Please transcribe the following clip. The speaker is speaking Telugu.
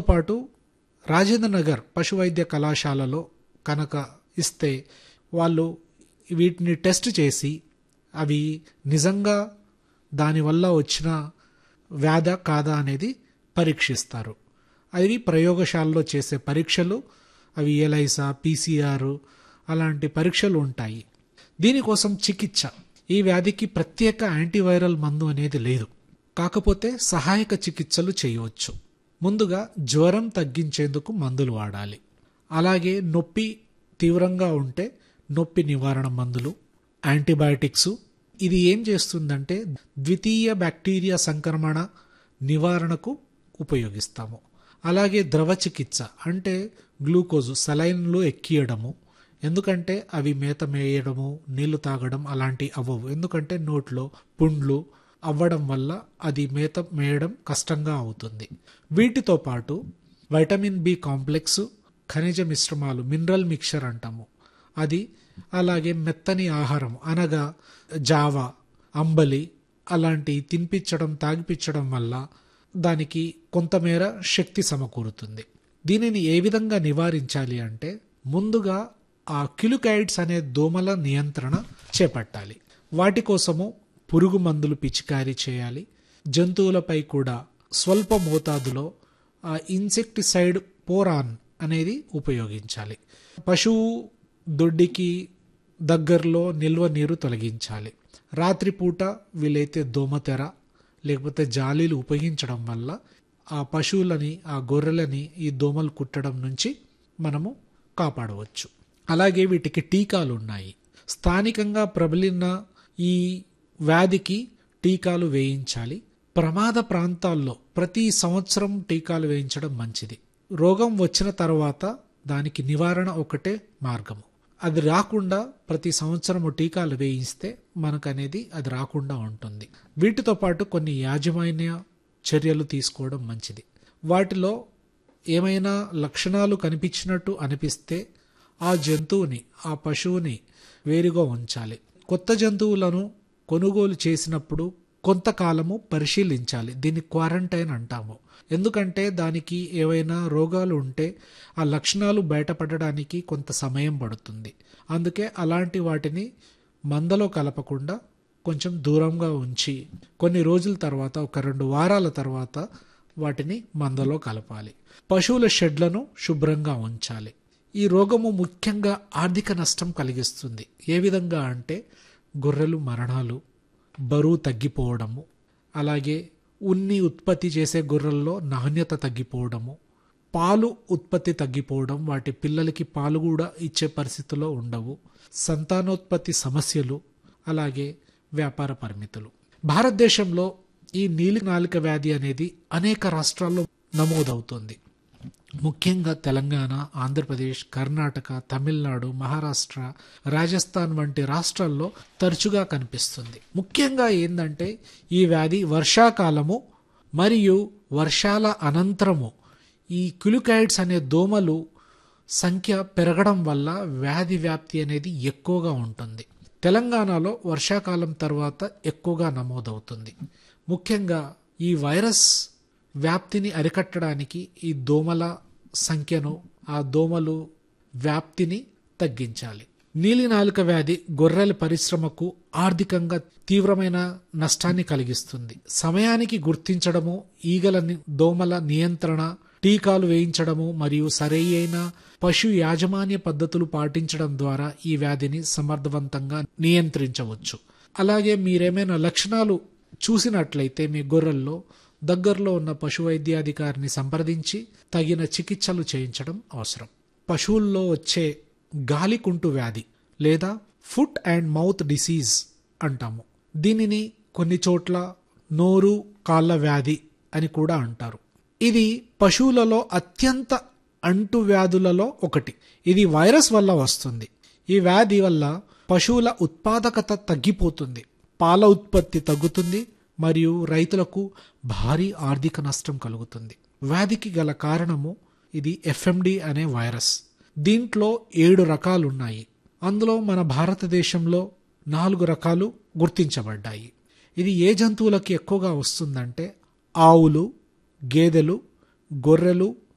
పాటు రాజేంద్ర నగర్ పశు వైద్య కళాశాలలో కనుక ఇస్తే వాళ్ళు వీటిని టెస్ట్ చేసి అవి నిజంగా దానివల్ల వచ్చిన వ్యాధ కాదా అనేది పరీక్షిస్తారు అవి ప్రయోగశాలలో చేసే పరీక్షలు అవి ఎలైసా పీసీఆర్ అలాంటి పరీక్షలు ఉంటాయి దీనికోసం చికిత్స ఈ వ్యాధికి ప్రత్యేక యాంటీవైరల్ మందు అనేది లేదు కాకపోతే సహాయక చికిత్సలు చేయవచ్చు ముందుగా జ్వరం తగ్గించేందుకు మందులు వాడాలి అలాగే నొప్పి తీవ్రంగా ఉంటే నొప్పి నివారణ మందులు యాంటీబయాటిక్స్ ఇది ఏం చేస్తుందంటే ద్వితీయ బ్యాక్టీరియా సంక్రమణ నివారణకు ఉపయోగిస్తాము అలాగే ద్రవ చికిత్స అంటే గ్లూకోజు సలైన్లు ఎక్కియడము ఎందుకంటే అవి మేత మేయడము నీళ్లు తాగడం అలాంటి అవ్వవు ఎందుకంటే నోట్లో పుండ్లు అవ్వడం వల్ల అది మేత మేయడం కష్టంగా అవుతుంది వీటితో పాటు వైటమిన్ బి కాంప్లెక్స్ ఖనిజ మిశ్రమాలు మినరల్ మిక్చర్ అంటాము అది అలాగే మెత్తని ఆహారం అనగా జావా అంబలి అలాంటి తినిపించడం తాగిపించడం వల్ల దానికి కొంతమేర శక్తి సమకూరుతుంది దీనిని ఏ విధంగా నివారించాలి అంటే ముందుగా ఆ కిలుకైడ్స్ అనే దోమల నియంత్రణ చేపట్టాలి వాటి కోసము పురుగు మందులు పిచికారీ చేయాలి జంతువులపై కూడా స్వల్ప మోతాదులో ఆ ఇన్సెక్టిసైడ్ పోరాన్ అనేది ఉపయోగించాలి పశువు దొడ్డికి దగ్గరలో నిల్వ నీరు తొలగించాలి రాత్రిపూట వీలైతే దోమతెర లేకపోతే జాలీలు ఉపయోగించడం వల్ల ఆ పశువులని ఆ గొర్రెలని ఈ దోమలు కుట్టడం నుంచి మనము కాపాడవచ్చు అలాగే వీటికి టీకాలు ఉన్నాయి స్థానికంగా ప్రబలిన ఈ వ్యాధికి టీకాలు వేయించాలి ప్రమాద ప్రాంతాల్లో ప్రతి సంవత్సరం టీకాలు వేయించడం మంచిది రోగం వచ్చిన తర్వాత దానికి నివారణ ఒకటే మార్గము అది రాకుండా ప్రతి సంవత్సరము టీకాలు వేయిస్తే మనకు అనేది అది రాకుండా ఉంటుంది వీటితో పాటు కొన్ని యాజమాన్య చర్యలు తీసుకోవడం మంచిది వాటిలో ఏమైనా లక్షణాలు కనిపించినట్టు అనిపిస్తే ఆ జంతువుని ఆ పశువుని వేరుగా ఉంచాలి కొత్త జంతువులను కొనుగోలు చేసినప్పుడు కొంతకాలము పరిశీలించాలి దీన్ని క్వారంటైన్ అంటాము ఎందుకంటే దానికి ఏవైనా రోగాలు ఉంటే ఆ లక్షణాలు బయటపడడానికి కొంత సమయం పడుతుంది అందుకే అలాంటి వాటిని మందలో కలపకుండా కొంచెం దూరంగా ఉంచి కొన్ని రోజుల తర్వాత ఒక రెండు వారాల తర్వాత వాటిని మందలో కలపాలి పశువుల షెడ్లను శుభ్రంగా ఉంచాలి ఈ రోగము ముఖ్యంగా ఆర్థిక నష్టం కలిగిస్తుంది ఏ విధంగా అంటే గొర్రెలు మరణాలు బరువు తగ్గిపోవడము అలాగే ఉన్ని ఉత్పత్తి చేసే గొర్రెల్లో నాణ్యత తగ్గిపోవడము పాలు ఉత్పత్తి తగ్గిపోవడం వాటి పిల్లలకి పాలు కూడా ఇచ్చే పరిస్థితిలో ఉండవు సంతానోత్పత్తి సమస్యలు అలాగే వ్యాపార పరిమితులు భారతదేశంలో ఈ నీలి నాలిక వ్యాధి అనేది అనేక రాష్ట్రాల్లో నమోదవుతుంది ముఖ్యంగా తెలంగాణ ఆంధ్రప్రదేశ్ కర్ణాటక తమిళనాడు మహారాష్ట్ర రాజస్థాన్ వంటి రాష్ట్రాల్లో తరచుగా కనిపిస్తుంది ముఖ్యంగా ఏంటంటే ఈ వ్యాధి వర్షాకాలము మరియు వర్షాల అనంతరము ఈ క్యులికైడ్స్ అనే దోమలు సంఖ్య పెరగడం వల్ల వ్యాధి వ్యాప్తి అనేది ఎక్కువగా ఉంటుంది తెలంగాణలో వర్షాకాలం తర్వాత ఎక్కువగా నమోదవుతుంది ముఖ్యంగా ఈ వైరస్ వ్యాప్తిని అరికట్టడానికి ఈ దోమల సంఖ్యను ఆ దోమలు వ్యాప్తిని తగ్గించాలి నీలినాలుక వ్యాధి గొర్రెల పరిశ్రమకు ఆర్థికంగా తీవ్రమైన నష్టాన్ని కలిగిస్తుంది సమయానికి గుర్తించడము ఈగల ని- దోమల నియంత్రణ టీకాలు వేయించడము మరియు సరైన పశు యాజమాన్య పద్ధతులు పాటించడం ద్వారా ఈ వ్యాధిని సమర్థవంతంగా నియంత్రించవచ్చు అలాగే మీరేమైనా లక్షణాలు చూసినట్లయితే మీ గొర్రెల్లో దగ్గరలో ఉన్న పశు వైద్యాధికారిని సంప్రదించి తగిన చికిత్సలు చేయించడం అవసరం పశువుల్లో వచ్చే గాలికుంటు వ్యాధి లేదా ఫుట్ అండ్ మౌత్ డిసీజ్ అంటాము దీనిని కొన్ని చోట్ల నోరు కాళ్ళ వ్యాధి అని కూడా అంటారు ఇది పశువులలో అత్యంత అంటు వ్యాధులలో ఒకటి ఇది వైరస్ వల్ల వస్తుంది ఈ వ్యాధి వల్ల పశువుల ఉత్పాదకత తగ్గిపోతుంది పాల ఉత్పత్తి తగ్గుతుంది మరియు రైతులకు భారీ ఆర్థిక నష్టం కలుగుతుంది వ్యాధికి గల కారణము ఇది ఎఫ్ఎండి అనే వైరస్ దీంట్లో ఏడు రకాలున్నాయి అందులో మన భారతదేశంలో నాలుగు రకాలు గుర్తించబడ్డాయి ఇది ఏ జంతువులకి ఎక్కువగా వస్తుందంటే ఆవులు గేదెలు గొర్రెలు